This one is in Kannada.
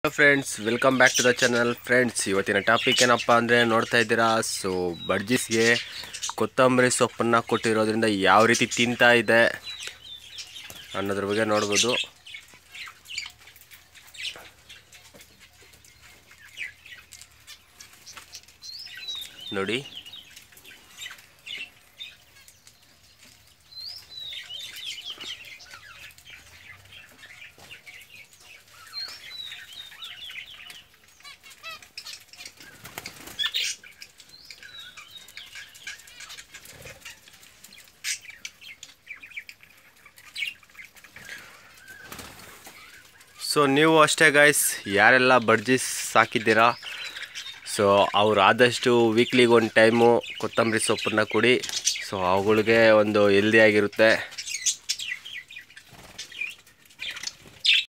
friends welcome back to the channel friends ಇವತ್ತಿನ ಟಾಪಿಕ್ ಏನಪ್ಪ ಅಂದರೆ ನೋಡ್ತಾ ಇದ್ದೀರಾ ಸೊ ಬಡ್ಜಿಸ್ಗೆ ಕೊತ್ತಂಬರಿ ಸೊಪ್ಪನ್ನು ಕೊಟ್ಟಿರೋದ್ರಿಂದ ಯಾವ ರೀತಿ ತಿಂತಾ ಇದೆ ಅನ್ನೋದ್ರ ಬಗ್ಗೆ ನೋಡ್ಬೋದು ನೋಡಿ ಸೊ ನೀವು ಅಷ್ಟೇ ಗಾಯ್ಸ್ ಯಾರೆಲ್ಲ ಬಡ್ಜಿಸ್ ಸಾಕಿದ್ದೀರಾ ಸೊ ಅವ್ರು ಆದಷ್ಟು ವೀಕ್ಲಿಗೆ ಒಂದು ಟೈಮು ಕೊತ್ತಂಬರಿ ಸೊಪ್ಪನ್ನು ಕೊಡಿ ಸೊ ಅವುಗಳಿಗೆ ಒಂದು ಹೆಲ್ದಿಯಾಗಿರುತ್ತೆ